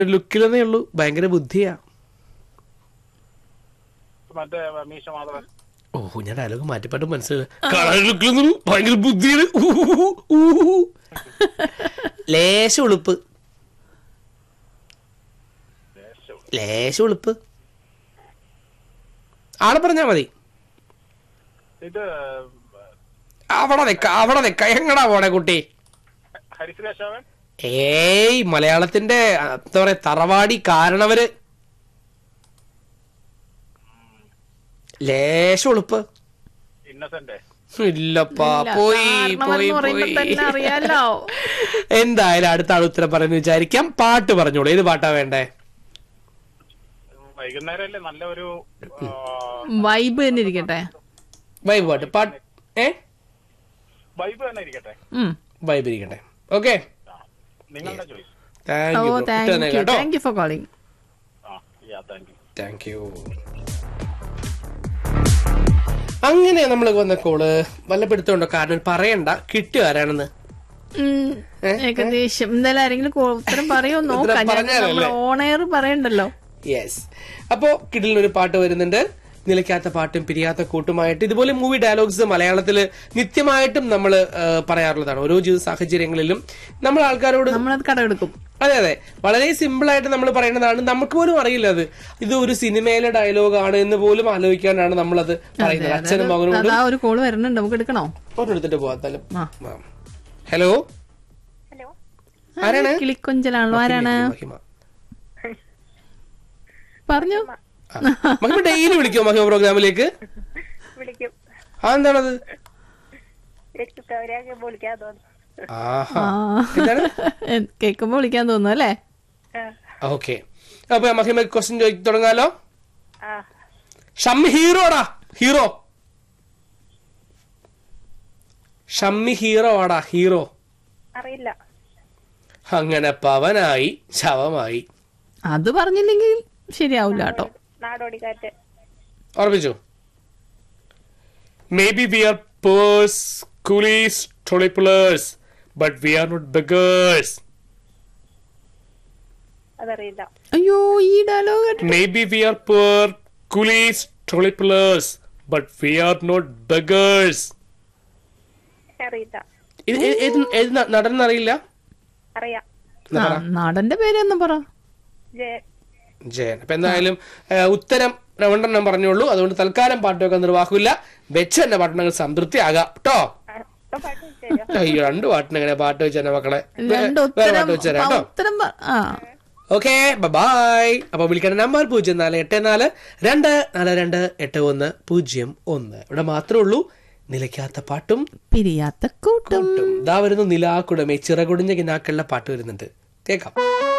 ലുക്കിലെന്നേ ഉള്ളൂ ഭയങ്കര ബുദ്ധിയാ മറ്റേ മീശ മാധവൻ ഓ ഞാൻ ഡയലോഗ് മാറ്റിപ്പാട്ട് മനസ്സിലായി കാണാൻ ലുക്കിലെന്നു ഭയങ്കര ബുദ്ധിയാണ് ഊഹു, ഊഹു. ലേശ ഉളുപ്പ് ലേശ ഉളുപ്പ് ആളെ പറഞ്ഞാ മതി ഇത് അവിടെ നിക്ക അവിടെ നിക്ക എങ്ങടാ പോണേ കുട്ടി ഹരിശ്രേഷവൻ ഏയ് മലയാളത്തിന്റെ ആ, എന്താ പറയാ തറവാടി കാരണവര് ലേശ ഉളുപ്പ് ഇന്നസെന്റ് ഇല്ലപ്പാ ഇല്ല, പോയി കാരണമെന്ന് പോയി പറയുമ്പോ പോയി തന്നെ അറിയാലോ എന്തായാലും അടുത്ത ആൾ ഉത്തരം പറയുന്നു വിചാരിക്കാം പാട്ട് പറഞ്ഞോളൂ ഏത് പാട്ടാ വേണ്ടേ വൈകുന്നേരം അല്ലേ നല്ല ഒരു വൈബ് തന്നെ ഇരിക്കട്ടെ വൈബ് പാട്ട് പാട്ട് ഏ വൈബ് തന്നെ ഇരിക്കട്ടെ ഉം. വൈബ് ഇരിക്കട്ടെ ഓക്കെ ആ, നിങ്ങളുടെ ചോയ്സ് താങ്ക് ഓ യു താങ്ക് യു കേട്ടോ thank you for calling ah yeah thank you thank you അങ്ങനെ നമ്മൾ വന്ന കോള് വല്ല പിടുത്തമുണ്ടോ കാരണം പറയണ്ട കിട്ടുക ആരാണെന്ന് ഏകദേശം എന്തായാലും ആരെങ്കിലും കോ- ഉത്തരം പറയുമോ നോക്കാം ഞാൻ പറഞ്ഞാലല്ലേ? ഓൺ എയർ പറയണ്ടല്ലോ യെസ് അപ്പോ കിടിലിന് ഒരു പാട്ട് വരുന്നുണ്ട് നിലയ്ക്കാത്ത പാട്ടും പിരിയാത്ത കൂട്ടുമായിട്ട് ഇതുപോലെ മൂവി ഡയലോഗ്സ് മലയാളത്തിൽ നിത്യമായിട്ടും നമ്മൾ പറയാറുള്ളതാണ് ഓരോ ജീവിത സാഹചര്യങ്ങളിലും നമ്മൾ ആൾക്കാരോട് നമ്മളത് കടമെടുക്കും അതെ അതെ വളരെ സിമ്പിൾ ആയിട്ട് നമ്മൾ പറയുന്നതാണ് നമുക്ക് പോലും അറിയില്ല അത് ഇത് ഒരു സിനിമയിലെ ഡയലോഗ് ആണ് എന്ന് പോലും ആലോചിക്കാനാണ് നമ്മളത് പറയുന്നത് അച്ഛനും മകനോട് അതാ ഒരു കോള് വരുന്നുണ്ട് നമുക്ക് എടുക്കണോ ഫോട്ടോ എടുത്തിട്ട് പോകാത്താലും ആ. ഹലോ ഹലോ ആരാണ് കിളിക്കൊഞ്ചലാണല്ലോ ആരാണ് മഹിമ പറഞ്ഞു ആ. മഹിമ ഡെയിലി വിളിക്കുമോ മഹിമ പ്രോഗ്രാമിലേക്ക് വിളിക്കും ആ എന്താണത് രക്ഷിട്ടവരെയൊക്കെ വിളിക്കാൻ തോന്നുന്നു ആഹാ ആ എന്താണ് കേൾക്കുമ്പോ വിളിക്കാൻ തോന്നുന്നു അല്ലേ ആ, ഓക്കെ അപ്പൊ മഹിമ ക്വസ്റ്റ്യൻ ചോദിച്ചു തുടങ്ങാലോ ആ ഷമ്മി ഹീറോടാ ഹീറോ ഷമ്മി ഹീറോ ആടാ ഹീറോ അറിയില്ല അങ്ങനെ പവനായി ശവമായി അത് പറഞ്ഞില്ലെങ്കിൽ ശരിയാവില്ല കേട്ടോ നാടോടിക്കാറ്റ് ഓർമ്മിച്ചു maybe we are poor coolies trolley pullers but we are not beggars അതറിയില്ല അയ്യോ ഈ ഡയലോഗ് കേട്ടിട്ട് maybe we are poor coolies trolley pullers but we are not beggars അറിയില്ല ഏത് നടൻ അറിയില്ല അറിയാം ആ, നാടന്റെ പേര് ഒന്ന് പറ ജയ ജയൻ അപ്പൊ എന്തായാലും ആ, ഉത്തരം രണ്ടെണ്ണം പറഞ്ഞോളൂ അതുകൊണ്ട് തൽക്കാലം പാട്ടൊക്കെ നിർവാഹമില്ല വെച്ച് തന്നെ പാട്ടിനങ്ങൾ സംതൃപ്തി ആകാം കേട്ടോ ആ, ഇപ്പൊ പാട്ട് വെച്ചുതരോ അയ്യോ രണ്ട് പാട്ടിന് എങ്ങനെ പാട്ട് വെച്ച് തന്നെ മക്കളെ രണ്ട് വേറെ ഉത്തരം പാട്ട് വെച്ച് തരാം കേട്ടോ ഉത്തരം പ- ആ ഓക്കെ ബൈ അപ്പൊ വിളിക്കേണ്ട നമ്പർ പൂജ്യം നാല് എട്ട് നാല് രണ്ട് നാല് രണ്ട് എട്ട് ഒന്ന് പൂജ്യം ഒന്ന് ഇവിടെ മാത്രമേ ഉള്ളൂ നിലയ്ക്കാത്ത പാട്ടും പിരിയാത്ത കൂട്ടും കൂട്ടും ഇതാ വരുന്നു നിലാക്കുടമേ ചിറകുടിഞ്ഞ കിനാക്കളുടെ പാട്ട് വരുന്നുണ്ട് കേൾക്കാം